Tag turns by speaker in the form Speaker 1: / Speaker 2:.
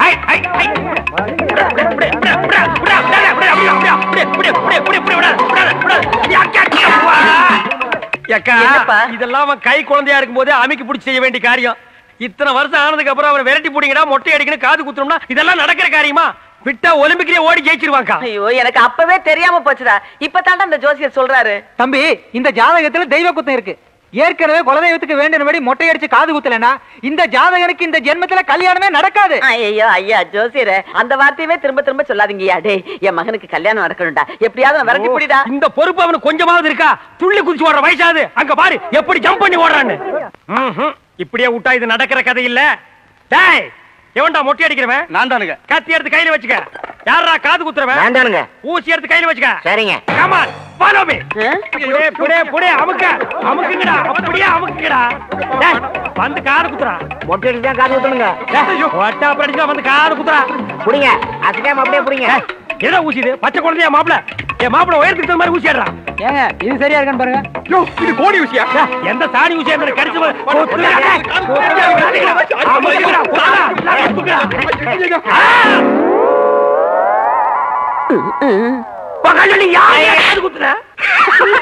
Speaker 1: ஐ, ஐ, ஐ. விடு, விடு, விடு, விடு, விடு, விடு, விடு, விடு, விடு, விடு, விடு, விடு, விடு, விடு, விடு, விடு, விடு, விடு. அக்கா, அக்கா. அக்கா,
Speaker 2: என்னப்பா?
Speaker 1: இதெல்லாம் அவன் கை குழந்தையா இருக்கும்போதே அமைக்கு பிடிச்சி செய்ய வேண்டிய காரியம் இத்தனை வருஷம் ஆனதுக்கு அப்புறம் அவரை விரட்டி போட்டீங்கன்னா மொட்டை அடிக்கணும் காது குத்துறோம்னா இதெல்லாம் நடக்கிற காரியமா விட்டா ஒலிம்பிக்லயே ஓடி ஜெயிச்சிருவாங்கக்கா
Speaker 2: ஐயோ எனக்கு அப்பவே தெரியாம போச்சுடா இப்ப அந்த ஜோசியர் சொல்றாரு
Speaker 3: தம்பி இந்த ஜாதகத்துல தெய்வ குத்தம் இருக்கு ஏற்கனவே குலதெய்வத்துக்கு வேண்டியபடி மொட்டை அடிச்சு காது குத்தலனா இந்த ஜாதகனுக்கு இந்த ஜென்மத்துல கல்யாணமே நடக்காது
Speaker 2: ஐயோ ஐயா ஜோசியரே அந்த வார்த்தையவே திரும்ப திரும்ப சொல்லாதீங்கயா டேய் என் மகனுக்கு கல்யாணம் நடக்கணும்டா எப்படியாவது அவன் விரட்டி புடிடா
Speaker 1: இந்த பொறுப்பு அவனுக்கு கொஞ்சமாவது இருக்கா துள்ளி குதிச்சு ஓடுற வயசாது அங்க பாரு எப்படி ஜம்ப் பண்ணி ஓடுறான்னு ம்ஹும். இப்படியே விட்டா இது நடக்கிற கதை இல்ல டேய் எவன்டா மொட்டை அடிக்கிறவன்
Speaker 4: நான் தானுங்க
Speaker 1: கத்தி எடுத்து கையில வச்சுக்க யாரா காது குத்துறவன்
Speaker 4: வேண்டானுங்க
Speaker 1: ஊசி எடுத்து கையில வச்சுக்க
Speaker 4: சரிங்க
Speaker 1: கமான் ஃபாலோ மீ
Speaker 2: ஆ?
Speaker 1: புடே புடே புடே அமுக்க அமுக்குங்கடா அப்படியே அமுக்குங்கடா டேய் வந்து காது குத்துறா
Speaker 4: மொட்டை அடிச்சு தான் காது ஊத்தணுங்க
Speaker 1: டேய் ஒட்டா படிச்சா வந்து காது குத்துறா
Speaker 4: புடிங்க அசைக்காம அப்படியே புடிங்க
Speaker 1: டேய், என்ன ஊசி இது பச்சை குழந்தையா மாப்பிள என் மாப்பிள உயரத்துக்கு தகுந்த மாதிரி ஊசி ஆடுறான்
Speaker 3: ஏங்க இது சரியா இருக்கான்னு பாருங்க
Speaker 1: யோ, இது கோடி ஊசியா டேய், எந்த சாணி ஊசியா இருந்தாலும் கடிச்சு போ- குத்துடா, டேய். குத்துடா, அமுக்குங்கடா, குத்துடா, குத்துடா. ஆ! பகல்ல நீ யாரையா காது குத்துற